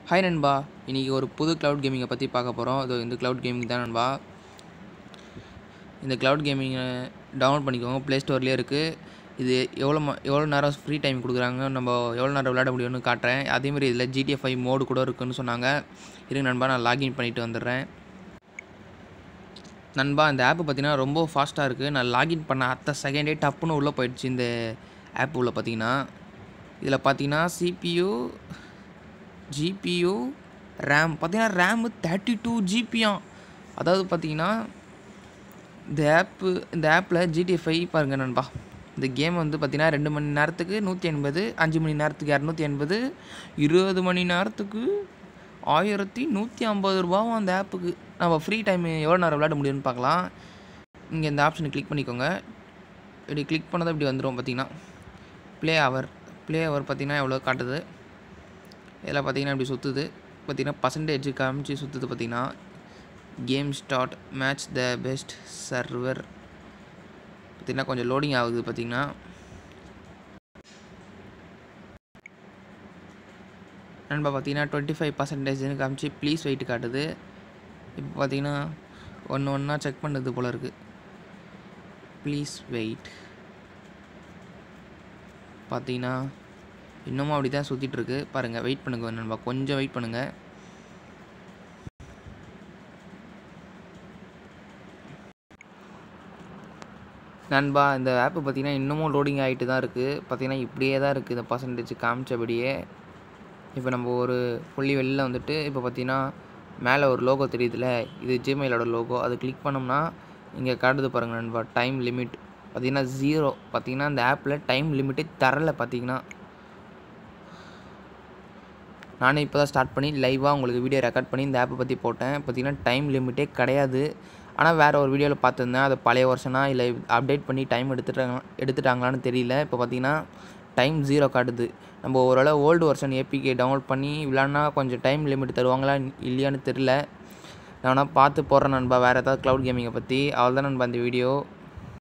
hi நண்பா இன்றைக்கி ஒரு புது க்ளவுட் கேமிங்கை பற்றி பார்க்க போகிறோம் இது இந்த க்ளவுட் கேமிங் தான் நண்பா இந்த க்ளவுட் கேமிங்கை டவுன்லோட் பண்ணிக்கோங்க ப்ளே ஸ்டோர்லேயே இருக்குது இது எவ்வளோ ம எவ்வளோ நேரம் ஃப்ரீ டைம் கொடுக்குறாங்க நம்ம எவ்வளோ நேரம் விளையாட முடியும்னு காட்டுறேன் அதேமாதிரி இதில் ஜிடிஎஃப் ஃபைவ் மோடு கூட இருக்குன்னு சொன்னாங்க இருங்க நண்பா நான் லாகின் பண்ணிவிட்டு வந்துடுறேன் நண்பா இந்த ஆப்பு பார்த்தீங்கன்னா ரொம்ப ஃபாஸ்ட்டாக இருக்குது நான் லாகின் பண்ண அத்த செகண்டே டப்புன்னு உள்ளே போயிடுச்சு இந்த ஆப் உள்ள பார்த்தீங்கன்னா இதில் பார்த்தீங்கன்னா சிபியூ ஜிபியூ ரேம் பார்த்தீங்கன்னா ரேமு தேர்ட்டி டூ ஜிபியாம் அதாவது பார்த்தீங்கன்னா இந்த ஆப்பு இந்த ஆப்பில் ஜிடிஎஃப் ஃபைவ் பாருங்கள் நண்பா இந்த கேம் வந்து பார்த்தீங்கன்னா ரெண்டு மணி நேரத்துக்கு நூற்றி எண்பது அஞ்சு மணி நேரத்துக்கு இரநூத்தி எண்பது இருபது மணி நேரத்துக்கு ஆயிரத்தி நூற்றி ஐம்பது ரூபாவும் அந்த ஆப்புக்கு நம்ம ஃப்ரீ டைம் எவ்வளோ நேரம் விளையாட முடியும்னு பார்க்கலாம் இங்கே இந்த ஆப்ஷனை கிளிக் பண்ணிக்கோங்க இப்படி கிளிக் பண்ணதும் இப்படி வந்துடும் பார்த்தீங்கன்னா ப்ளே ஹவர் ப்ளே ஹவர் பார்த்தீங்கன்னா எவ்வளோ காட்டுது இதில் பார்த்தீங்கன்னா இப்படி சுற்றுது பார்த்தீங்கன்னா பர்சன்டேஜ் காமிச்சு சுற்றுது பார்த்தீங்கன்னா game start match the best server பார்த்தீங்கன்னா கொஞ்சம் லோடிங் ஆகுது பார்த்தீங்கன்னா நண்பா பார்த்தீங்கன்னா டுவெண்ட்டி ஃபைவ் பர்சன்டேஜ்னு காமிச்சு ப்ளீஸ் வெயிட் காட்டுது இப்போ பார்த்தீங்கன்னா ஒன்று ஒன்றா செக் பண்ணுறது போல் இருக்குது ப்ளீஸ் வெயிட் பார்த்தீங்கன்னா இன்னமும் அப்படி தான் சுற்றிட்டுருக்கு பாருங்கள் வெயிட் பண்ணுங்க நண்பா கொஞ்சம் வெயிட் பண்ணுங்கள் நண்பா இந்த ஆப்பு பார்த்தீங்கன்னா இன்னமும் லோடிங் ஆகிட்டு தான் இருக்குது பார்த்தீங்கன்னா இப்படியே தான் இருக்குது இந்த பர்சன்டேஜ் காமிச்சபடியே இப்போ நம்ம ஒரு புள்ளி வெளியில் வந்துட்டு இப்போ பார்த்தீங்கன்னா மேலே ஒரு லோகோ தெரியுதுல இது ஜிமெயிலோட லோகோ அது கிளிக் பண்ணோம்னா இங்கே காட்டுது பாருங்கள் நண்பா டைம் லிமிட் பார்த்தீங்கன்னா ஜீரோ பார்த்தீங்கன்னா இந்த ஆப்பில் டைம் லிமிட்டே தரலை பார்த்தீங்கன்னா நானே இப்போ தான் ஸ்டார்ட் பண்ணி லைவாக உங்களுக்கு வீடியோ ரெக்கார்ட் பண்ணி இந்த ஆப்பை பற்றி போட்டேன் பார்த்தீங்கன்னா டைம் லிமிட்டே கிடையாது ஆனால் வேறு ஒரு வீடியோவில் பார்த்துருந்தேன் அது பழைய வருஷனாக இல்லை அப்டேட் பண்ணி டைம் எடுத்துட்டாங்க எடுத்துட்டாங்களான்னு தெரியல இப்போ பார்த்தீங்கன்னா டைம் ஜீரோ காட்டுது நம்ம ஓரளவு ஓல்டு வருஷன் ஏபிகே டவுன்லோட் பண்ணி விளாட்னா கொஞ்சம் டைம் லிமிட் தருவாங்களா இல்லையான்னு தெரில நான் வேணால் பார்த்து போடுறேன் நண்பா வேறு ஏதாவது க்ளவுட் கேமிங்கை பற்றி அவ்வளோதான் நண்பா இந்த வீடியோ